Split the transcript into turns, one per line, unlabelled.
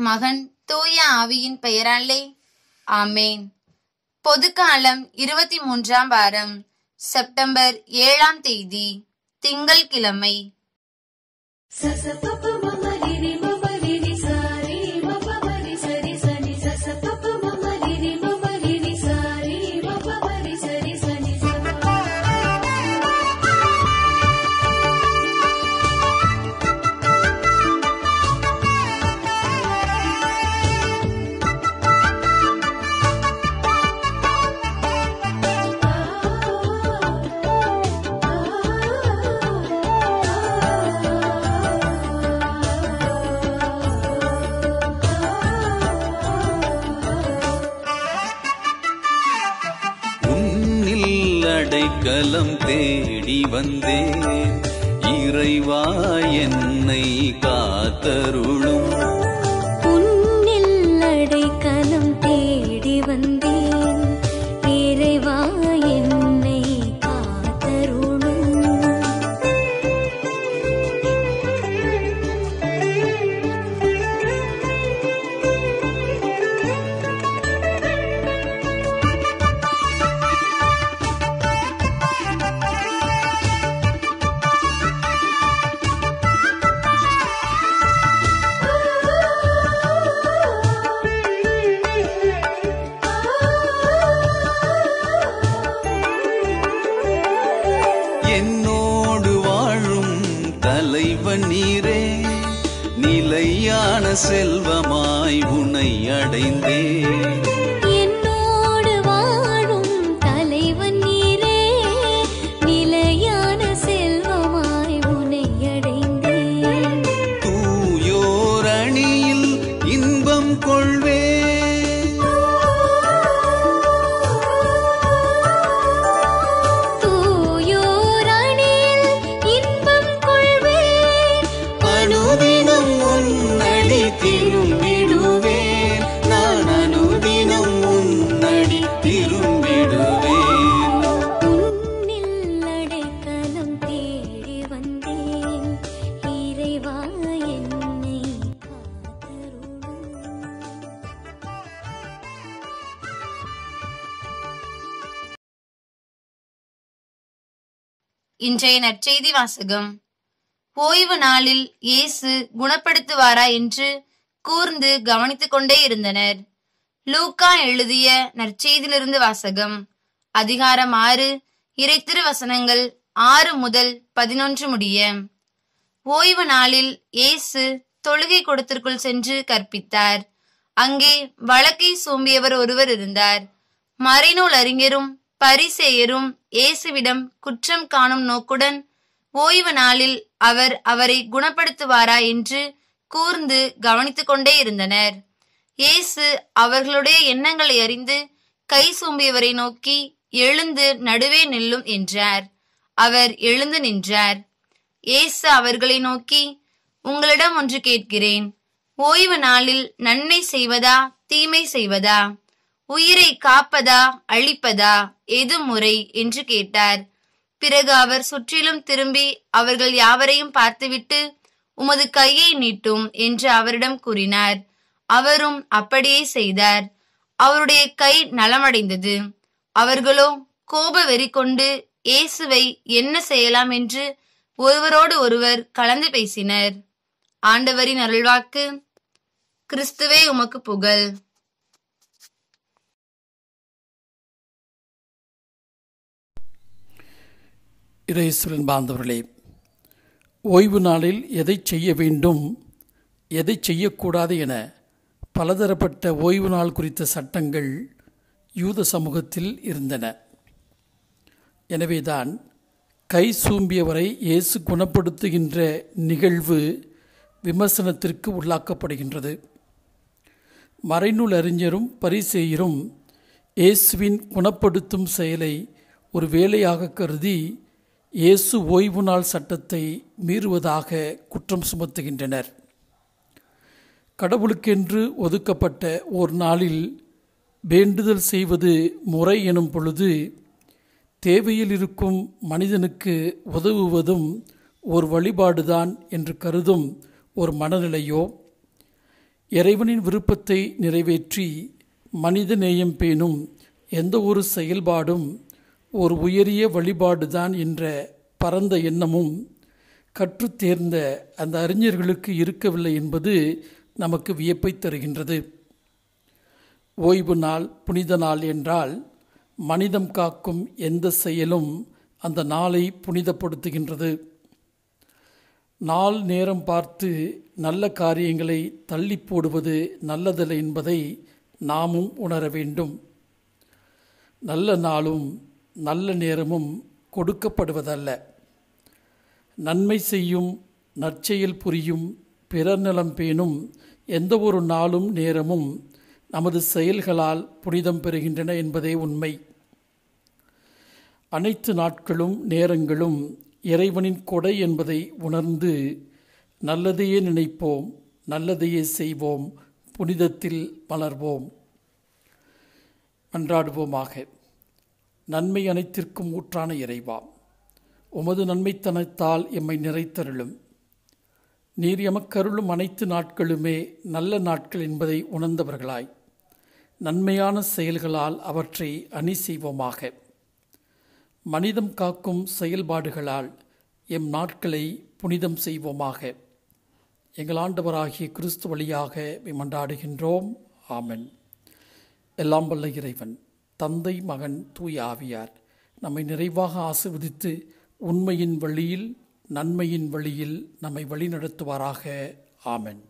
மகன் தூய ஆவியின் பெயராலே ஆமேன் பொதுக்காலம் இருபத்தி மூன்றாம் வாரம் செப்டம்பர் ஏழாம் தேதி திங்கள் கிழமை
సస పప మమ రిరి మమ రిరి సారి మప మరి సరి సని సస పప మమ రిరి మమ రిరి సారి మప మరి సరి సని స
உன்னில் அடைக்கலம் தேடி வந்தேன் இறைவா என்னை காத்தருளும்
உன்னில் அடைக்கலம் தேடி வந்தேன் இறைவா என்னை காத்தருளும்
என்னோடு வாழும் தலைவன் நீரே நிலையான செல்வமாய் உனை அடைந்தேன்
என்னோடு வாழும் தலைவன் நீரே நிலையான செல்வமாய் உனை அடைந்தேன்
தூயோர் அணியில் இன்பம் கொள்வேன்
தூயோர் அணியில் இன்பம் கொள்வேன்
அனுதினம் உன்னடி திரும்பிடுவேன் நான் அனுதினம் உன்னடி திரும்பிடுவேன்
உன்னில் அடைக்கலம் தேடி வந்தேன் இறைவா என்னை காத்தருளும்
இன்றைய நற்செய்தி வாசகம் ஓய்வு நாளில் இயேசு குணப்படுத்துவாரா என்று கூர்ந்து கவனித்துக் கொண்டே இருந்தனர் லூக்கா எழுதிய நற்செய்தியிலிருந்து வாசகம் அதிகாரம் ஆறு இறைத்திரு வசனங்கள் ஆறு முதல் பதினொன்று முடிய ஓய்வு நாளில் இயேசு தொழுகை கூடத்திற்குள் சென்று கற்பித்தார் அங்கே வழக்கை சூம்பியவர் ஒருவர் இருந்தார் மறைநூல் அறிஞரும் பரிசேயரும் இயேசுவிடம் குற்றம் காணும் நோக்குடன் ஓய்வு நாளில் அவர் அவரை குணப்படுத்துவாரா என்று கூர்ந்து கவனித்துக் கொண்டே இருந்தனர் இயேசு அவர்களுடைய எண்ணங்களை அறிந்து கை சூம்பியவரை நோக்கி எழுந்து நடுவே நில்லும் என்றார் அவர் எழுந்து நின்றார் இயேசு அவர்களை நோக்கி உங்களிடம் ஒன்று கேட்கிறேன் ஓய்வு நாளில் நன்மை செய்வதா தீமை செய்வதா உயிரை காப்பதா அழிப்பதா எது முறை என்று கேட்டார் பிறகு அவர் சுற்றிலும் திரும்பி அவர்கள் யாவரையும் பார்த்துவிட்டு உமது கையை நீட்டும் என்று அவரிடம் கூறினார் அவரும் அப்படியே செய்தார் அவருடைய கை நலமடைந்தது அவர்களோ கோப வெறி கொண்டு இயேசுவை என்ன செய்யலாம் என்று ஒருவரோடு ஒருவர் கலந்து பேசினர் ஆண்டவரின் அருள்வாக்கு கிறிஸ்துவே உமக்கு புகழ்
இறைசுரன் பாந்தவர்களே ஓய்வு நாளில் எதை செய்ய வேண்டும் எதை செய்யக்கூடாது என பலதரப்பட்ட ஓய்வு நாள் குறித்த சட்டங்கள் யூத சமூகத்தில் இருந்தன எனவேதான் கை சூம்பியவரை இயேசு குணப்படுத்துகின்ற நிகழ்வு விமர்சனத்திற்கு உள்ளாக்கப்படுகின்றது மறைநூல் அறிஞரும் பரிசேயரும் இயேசுவின் குணப்படுத்தும் செயலை ஒரு வேலையாக கருதி இயேசு ஓய்வு நாள் சட்டத்தை மீறுவதாக குற்றம் சுமத்துகின்றனர் கடவுளுக்கென்று ஒதுக்கப்பட்ட ஒரு நாளில் வேண்டுதல் செய்வது முறை எனும் பொழுது தேவையில் இருக்கும் மனிதனுக்கு உதவுவதும் ஒரு வழிபாடுதான் என்று கருதும் ஒரு மனநிலையோ இறைவனின் விருப்பத்தை நிறைவேற்றி மனித நேயம் பேணும் எந்த ஒரு செயல்பாடும் ஒரு உயரிய வழிபாடுதான் என்ற பரந்த எண்ணமும் கற்றுத் தேர்ந்த அந்த அறிஞர்களுக்கு இருக்கவில்லை என்பது நமக்கு வியப்பை தருகின்றது ஓய்வு நாள் புனித நாள் என்றால் மனிதம் காக்கும் எந்த செயலும் அந்த நாளை புனிதப்படுத்துகின்றது நாள் நேரம் பார்த்து நல்ல காரியங்களை தள்ளி போடுவது நல்லதல்ல என்பதை நாமும் உணர வேண்டும் நல்ல நாளும் நல்ல நேரமும் கொடுக்கப்படுவதல்ல நன்மை செய்யும் நற்செயல் புரியும் பிறர் நலம் பேணும் எந்த ஒரு நாளும் நேரமும் நமது செயல்களால் புனிதம் பெறுகின்றன என்பதே உண்மை அனைத்து நாட்களும் நேரங்களும் இறைவனின் கொடை என்பதை உணர்ந்து நல்லதையே நினைப்போம் நல்லதையே செய்வோம் புனிதத்தில் மலர்வோம் மன்றாடுவோமாக நன்மை அனைத்திற்கும் ஊற்றான இறைவா உமது நன்மைத்தனத்தால் எம்மை நிறைத்தருளும் நீர் எமக்கருளும் அனைத்து நாட்களுமே நல்ல நாட்கள் என்பதை உணர்ந்தவர்களாய் நன்மையான செயல்களால் அவற்றை அணி செய்வோமாக மனிதம் காக்கும் செயல்பாடுகளால் எம் நாட்களை புனிதம் செய்வோமாக எங்கள் ஆண்டவராகிய கிறிஸ்து வழியாக மன்றாடுகின்றோம் ஆமென் எல்லாம் வல்ல இறைவன் தந்தை மகன் தூய ஆவியார் நம்மை நிறைவாக ஆசிர்வதித்து உண்மையின் வழியில் நன்மையின் வழியில் நம்மை வழிநடத்துவாராக ஆமென்